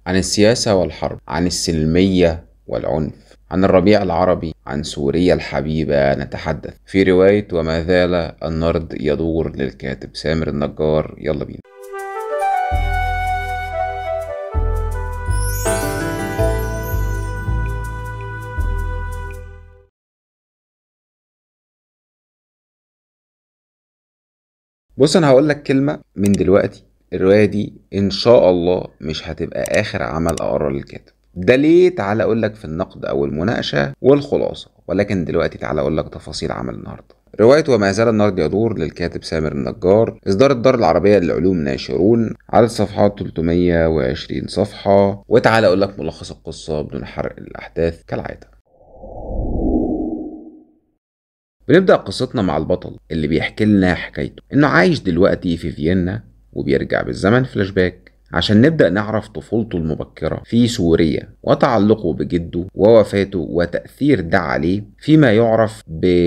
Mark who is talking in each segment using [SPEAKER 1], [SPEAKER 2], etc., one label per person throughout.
[SPEAKER 1] عن السياسة والحرب عن السلمية والعنف عن الربيع العربي عن سوريا الحبيبة نتحدث في رواية وما زال النرد يدور للكاتب سامر النجار يلا بينا بص انا هقول لك كلمة من دلوقتي الرواية دي ان شاء الله مش هتبقى اخر عمل اقراه للكاتب ده ليه تعالى اقول لك في النقد او المناقشة والخلاصة ولكن دلوقتي تعالى اقول لك تفاصيل عمل النهارده رواية وما زال النرد يدور للكاتب سامر النجار إصدار الدار العربية للعلوم ناشرون عدد صفحات 320 صفحة وتعالى أقول لك ملخص القصة بدون حرق الأحداث كالعادة بنبدأ قصتنا مع البطل اللي بيحكي لنا حكايته إنه عايش دلوقتي في فيينا وبيرجع بالزمن فلاش باك عشان نبدأ نعرف طفولته المبكرة في سوريا وتعلقه بجده ووفاته وتأثير ده عليه فيما يعرف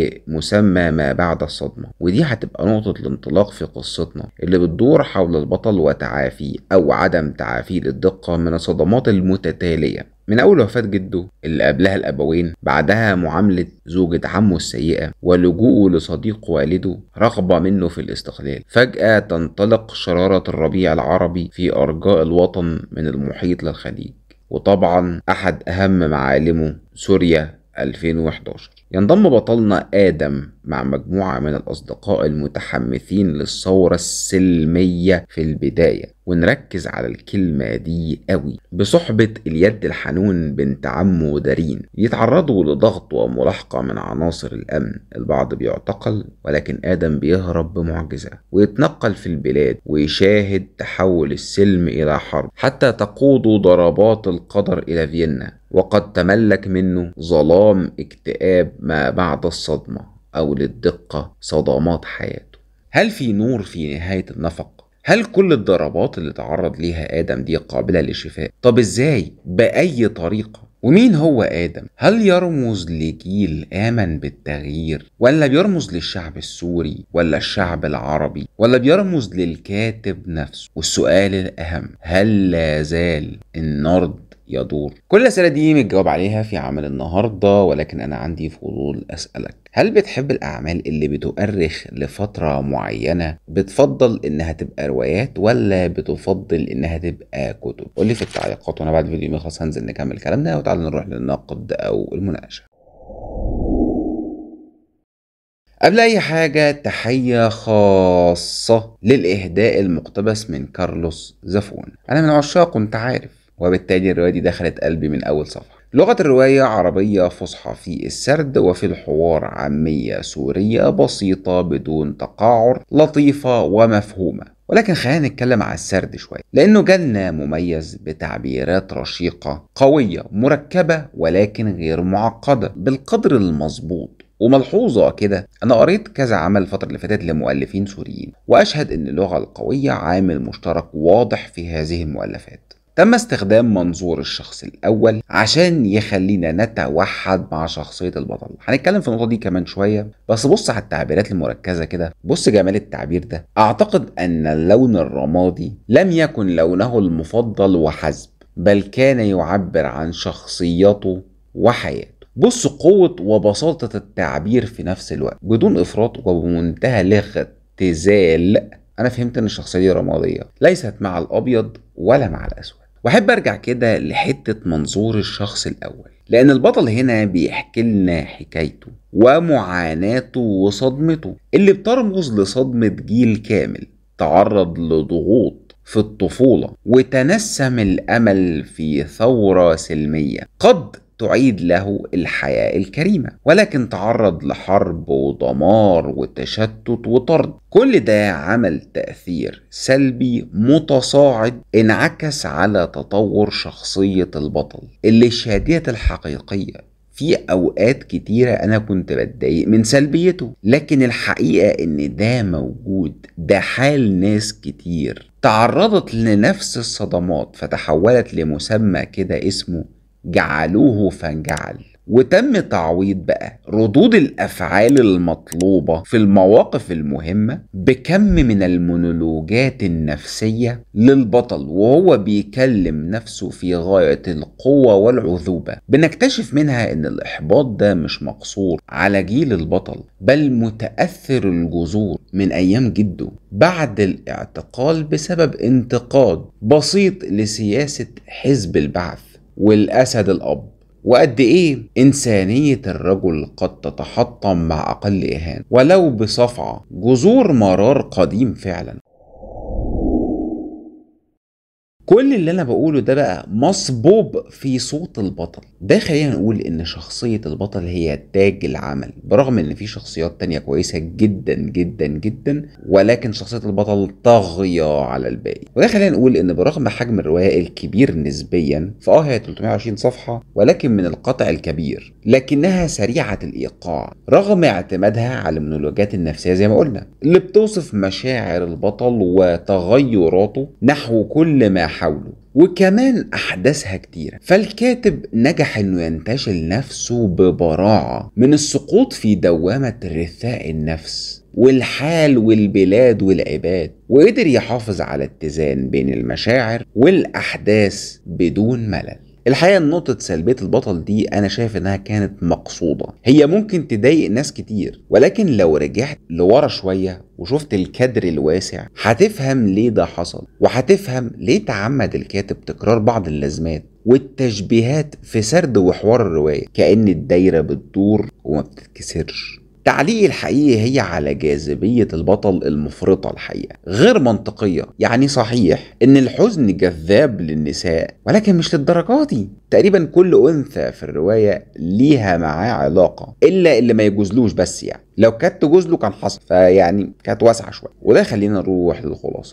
[SPEAKER 1] بمسمى ما بعد الصدمة ودي هتبقى نقطة الانطلاق في قصتنا اللي بتدور حول البطل وتعافيه أو عدم تعافيه للدقة من الصدمات المتتالية من أول وفاة جده اللي قبلها الأبوين بعدها معاملة زوجة عمه السيئة ولجوءه لصديق والده رغبة منه في الاستقلال فجأة تنطلق شرارة الربيع العربي في أرجاء الوطن من المحيط للخليج وطبعا أحد أهم معالمه سوريا 2011 ينضم بطلنا آدم مع مجموعة من الأصدقاء المتحمسين للثورة السلمية في البداية ونركز على الكلمة دي قوي بصحبة اليد الحنون بنت عمه دارين يتعرضوا لضغط وملاحقة من عناصر الأمن البعض بيعتقل ولكن آدم بيهرب بمعجزة ويتنقل في البلاد ويشاهد تحول السلم إلى حرب حتى تقود ضربات القدر إلى فيينا وقد تملك منه ظلام اكتئاب ما بعد الصدمة أو للدقة صدمات حياته هل في نور في نهاية النفق؟ هل كل الضربات اللي تعرض ليها آدم دي قابلة للشفاء؟ طب إزاي؟ بأي طريقة؟ ومين هو آدم؟ هل يرمز لجيل آمن بالتغيير؟ ولا بيرمز للشعب السوري؟ ولا الشعب العربي؟ ولا بيرمز للكاتب نفسه؟ والسؤال الأهم هل لا زال النرد يدور كل الأسئلة دي متجاوب عليها في عمل النهاردة ولكن أنا عندي فضول أسألك هل بتحب الأعمال اللي بتؤرخ لفترة معينة بتفضل إنها تبقى روايات ولا بتفضل إنها تبقى كتب قولي في التعليقات وأنا بعد الفيديو ما يخلص هنزل نكمل كلامنا وتعالى نروح للنقد أو المناقشة قبل أي حاجة تحية خاصة للإهداء المقتبس من كارلوس زفون أنا من عشاقه أنت عارف وبالتالي الرواية دي دخلت قلبي من أول صفحة لغة الرواية عربية فصحى في السرد وفي الحوار عامية سورية بسيطة بدون تقاعر لطيفة ومفهومة ولكن خلينا نتكلم على السرد شوية لأنه جالنا مميز بتعبيرات رشيقة قوية مركبة ولكن غير معقدة بالقدر المظبوط وملحوظة كده أنا قريت كذا عمل الفترة اللي فاتت لمؤلفين سوريين وأشهد إن اللغة القوية عامل مشترك واضح في هذه المؤلفات تم استخدام منظور الشخص الأول عشان يخلينا نتوحد مع شخصية البطل هنتكلم في النقطة دي كمان شوية بس بص على التعبيرات المركزة كده بص جمال التعبير ده أعتقد أن اللون الرمادي لم يكن لونه المفضل وحسب بل كان يعبر عن شخصيته وحياته بص قوة وبساطة التعبير في نفس الوقت بدون إفراط وبمنتهى الاختزال أنا فهمت إن الشخصية دي رمادية ليست مع الأبيض ولا مع الأسود واحب ارجع كده لحتة منظور الشخص الاول لان البطل هنا بيحكي لنا حكايته ومعاناته وصدمته اللي بترمز لصدمة جيل كامل تعرض لضغوط في الطفولة وتنسم الأمل في ثورة سلمية قد تعيد له الحياة الكريمة ولكن تعرض لحرب ودمار وتشتت وطرد كل ده عمل تأثير سلبي متصاعد انعكس على تطور شخصية البطل اللي الشهادية الحقيقية في اوقات كتيرة انا كنت بتضايق من سلبيته لكن الحقيقة ان ده موجود ده حال ناس كتير تعرضت لنفس الصدمات فتحولت لمسمى كده اسمه جعلوه فانجعل وتم تعويض بقى ردود الافعال المطلوبه في المواقف المهمه بكم من المونولوجات النفسيه للبطل وهو بيكلم نفسه في غايه القوه والعذوبه بنكتشف منها ان الاحباط ده مش مقصور على جيل البطل بل متاثر الجذور من ايام جده بعد الاعتقال بسبب انتقاد بسيط لسياسه حزب البعث والاسد الاب وقد ايه انسانيه الرجل قد تتحطم مع اقل اهانه ولو بصفعه جذور مرار قديم فعلا كل اللي انا بقوله ده بقى مصبوب في صوت البطل ده خلينا نقول ان شخصية البطل هي تاج العمل برغم ان في شخصيات تانية كويسة جدا جدا جدا ولكن شخصية البطل طاغية على الباقي وده خلينا نقول ان برغم حجم الرواية الكبير نسبيا فاه هي 320 صفحة ولكن من القطع الكبير لكنها سريعة الايقاع رغم اعتمادها على المونولوجات النفسية زي ما قلنا اللي بتوصف مشاعر البطل وتغيراته نحو كل ما حوله وكمان أحداثها كتيرة فالكاتب نجح إنه ينتشل نفسه ببراعة من السقوط في دوامة رثاء النفس والحال والبلاد والعباد وقدر يحافظ على اتزان بين المشاعر والأحداث بدون ملل الحقيقه نقطة سلبية البطل دي أنا شايف إنها كانت مقصودة، هي ممكن تضايق ناس كتير، ولكن لو رجعت لورا شوية وشفت الكادر الواسع هتفهم ليه ده حصل، وهتفهم ليه تعمد الكاتب تكرار بعض اللازمات والتشبيهات في سرد وحوار الرواية، كأن الدايرة بتدور وما بتتكسرش. تعليقي الحقيقي هي على جاذبية البطل المفرطة الحقيقة غير منطقية يعني صحيح ان الحزن جذاب للنساء ولكن مش للدرجة دي تقريبا كل انثى في الرواية ليها معاه علاقة الا اللي ما يجوزلوش بس يعني لو كانت تجوزله كان حصل فيعني كانت واسعة شوية وده خلينا نروح للخلاصة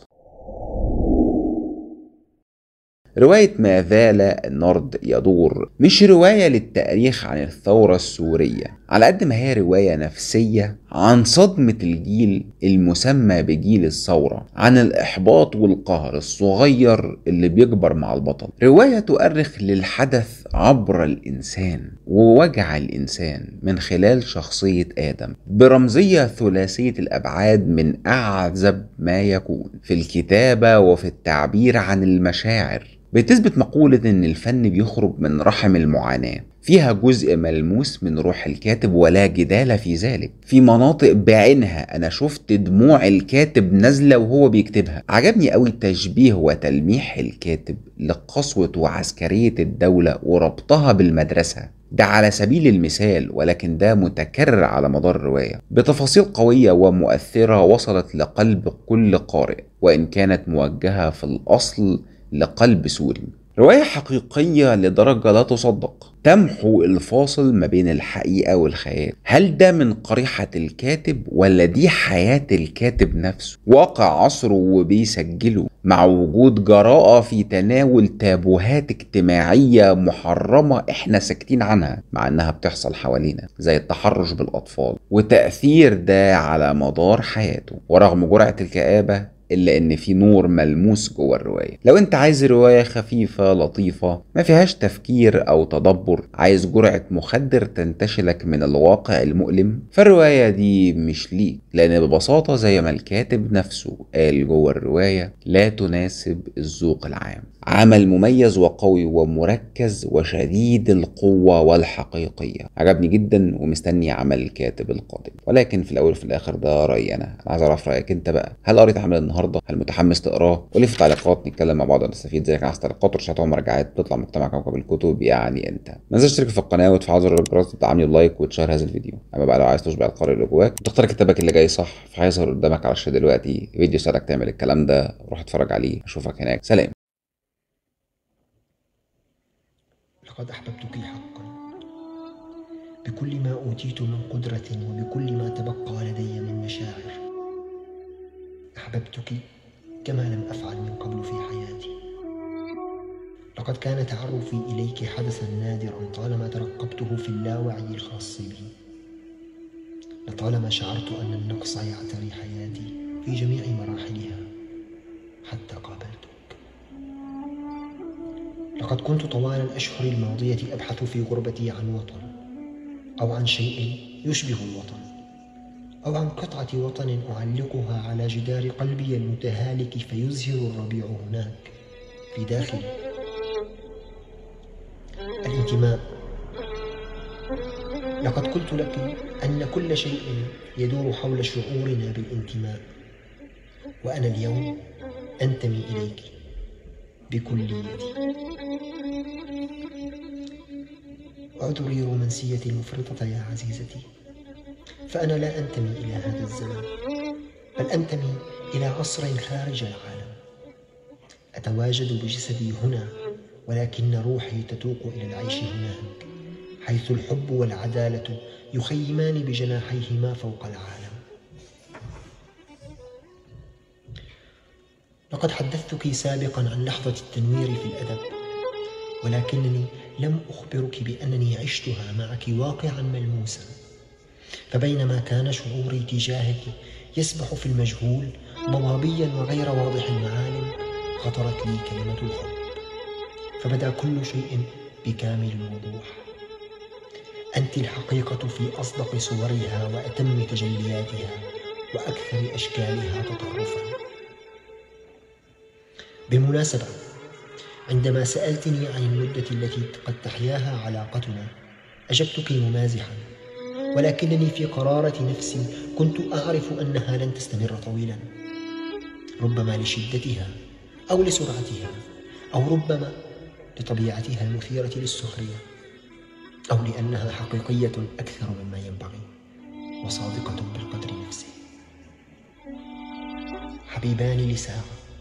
[SPEAKER 1] رواية ما زال النرد يدور مش رواية للتاريخ عن الثورة السورية على قد ما هي رواية نفسية عن صدمة الجيل المسمى بجيل الثورة عن الإحباط والقهر الصغير اللي بيكبر مع البطل رواية تؤرخ للحدث عبر الإنسان ووجع الإنسان من خلال شخصية آدم برمزية ثلاثية الأبعاد من أعذب ما يكون في الكتابة وفي التعبير عن المشاعر بتثبت مقولة إن الفن بيخرج من رحم المعاناة فيها جزء ملموس من روح الكاتب ولا جدال في ذلك في مناطق بعينها انا شفت دموع الكاتب نازله وهو بيكتبها عجبني قوي تشبيه وتلميح الكاتب لقسوه وعسكريه الدوله وربطها بالمدرسه ده على سبيل المثال ولكن ده متكرر على مدار الرواية بتفاصيل قوية ومؤثرة وصلت لقلب كل قارئ وإن كانت موجهة في الأصل لقلب سوري رواية حقيقية لدرجة لا تصدق تمحو الفاصل ما بين الحقيقة والخيال هل ده من قريحة الكاتب ولا دي حياة الكاتب نفسه واقع عصره وبيسجله مع وجود جراءة في تناول تابوهات اجتماعية محرمة احنا ساكتين عنها مع انها بتحصل حوالينا زي التحرش بالاطفال وتأثير ده على مدار حياته ورغم جرعة الكآبة الا ان في نور ملموس جوه الروايه لو انت عايز روايه خفيفه لطيفه ما فيهاش تفكير او تدبر عايز جرعه مخدر تنتشلك من الواقع المؤلم فالروايه دي مش ليك لان ببساطه زي ما الكاتب نفسه قال جوه الروايه لا تناسب الذوق العام عمل مميز وقوي ومركز وشديد القوة والحقيقية عجبني جدا ومستني عمل الكاتب القادم ولكن في الأول وفي الآخر ده رأيي أنا أنا عايز أعرف رأيك أنت بقى هل قريت عمل النهاردة هل متحمس تقراه قولي في التعليقات نتكلم مع بعض ونستفيد زيك عايز تعليقات ورشات ومراجعات تطلع مجتمع كوكب الكتب يعني أنت ما تنساش تشترك في القناة وتفعل زر الجرس تدعمني بلايك وتشير هذا الفيديو أما بقى لو عايز تشبع القارئ اللي جواك وتختار كتابك اللي جاي صح فهيظهر قدامك على الشاشة دلوقتي فيديو يساعدك تعمل الكلام ده روح اتفرج عليه أشوفك هناك سلام
[SPEAKER 2] لقد أحببتك حقا بكل ما أوتيت من قدرة وبكل ما تبقى لدي من مشاعر أحببتك كما لم أفعل من قبل في حياتي لقد كان تعرفي إليك حدثا نادرا طالما ترقبته في اللاوعي الخاص بي لطالما شعرت أن النقص يعتري حياتي في جميع مراحلها حتى قابلتك لقد كنت طوال الأشهر الماضية أبحث في غربتي عن وطن أو عن شيء يشبه الوطن أو عن قطعة وطن أعلقها على جدار قلبي المتهالك فيزهر الربيع هناك في داخلي الانتماء لقد قلت لك أن كل شيء يدور حول شعورنا بالانتماء وأنا اليوم أنتمي إليك بكليتي اعذري رومانسيتي المفرطة يا عزيزتي فأنا لا أنتمي إلى هذا الزمن بل أنتمي إلى عصر خارج العالم أتواجد بجسدي هنا ولكن روحي تتوق إلى العيش هناك حيث الحب والعدالة يخيمان بجناحيهما فوق العالم لقد حدثتك سابقا عن لحظة التنوير في الأدب ولكنني لم أخبرك بأنني عشتها معك واقعا ملموسا فبينما كان شعوري تجاهك يسبح في المجهول ضبابيا وغير واضح المعالم خطرت لي كلمة الحب فبدا كل شيء بكامل الوضوح أنت الحقيقة في أصدق صورها وأتم تجلياتها وأكثر أشكالها تطرفا بالمناسبة عندما سألتني عن المدة التي قد تحياها علاقتنا أجبتك ممازحا ولكنني في قرارة نفسي كنت أعرف أنها لن تستمر طويلا ربما لشدتها أو لسرعتها أو ربما لطبيعتها المثيرة للسخرية أو لأنها حقيقية أكثر مما ينبغي وصادقة بالقدر نفسه حبيبان لساعة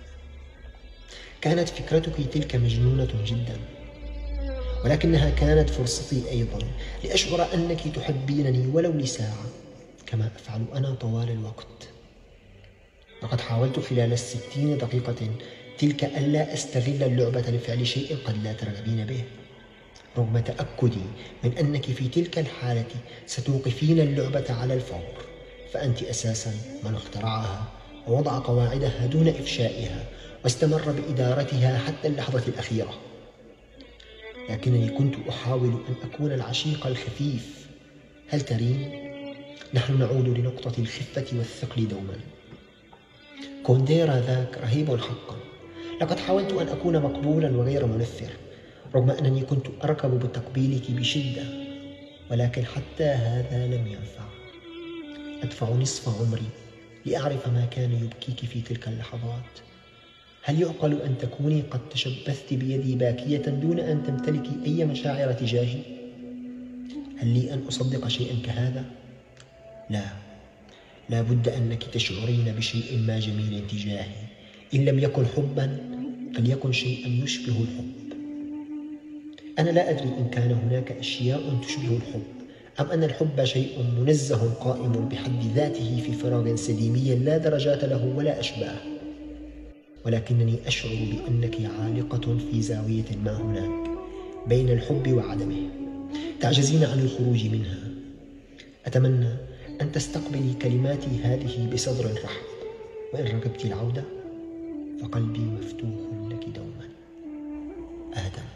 [SPEAKER 2] كانت فكرتك تلك مجنونة جدا ولكنها كانت فرصتي أيضا لأشعر أنك تحبينني ولو لساعة كما أفعل أنا طوال الوقت لقد حاولت خلال الستين دقيقة تلك ألا أستغل اللعبة لفعل شيء قد لا ترغبين به رغم تأكدي من أنك في تلك الحالة ستوقفين اللعبة على الفور فأنت أساسا من اخترعها ووضع قواعدها دون إفشائها واستمر بإدارتها حتى اللحظة الأخيرة لكنني كنت أحاول أن أكون العشيق الخفيف هل ترين؟ نحن نعود لنقطة الخفة والثقل دوما كونديرا ذاك رهيب حقا لقد حاولت أن أكون مقبولا وغير منفر رغم أنني كنت أركب بتقبيلك بشدة ولكن حتى هذا لم ينفع أدفع نصف عمري لأعرف ما كان يبكيك في تلك اللحظات هل يعقل أن تكوني قد تشبثت بيدي باكية دون أن تمتلكي أي مشاعر تجاهي؟ هل لي أن أصدق شيئا كهذا؟ لا لا بد أنك تشعرين بشيء ما جميل تجاهي إن لم يكن حبا فليكن شيئا يشبه الحب أنا لا أدري إن كان هناك أشياء تشبه الحب أم أن الحب شيء منزه قائم بحد ذاته في فراغ سليمي لا درجات له ولا أشباه ولكنني أشعر بأنك عالقة في زاوية ما هناك بين الحب وعدمه تعجزين عن الخروج منها أتمنى أن تستقبلي كلماتي هذه بصدر رحب وإن رغبت العودة فقلبي مفتوح لك دوما آدم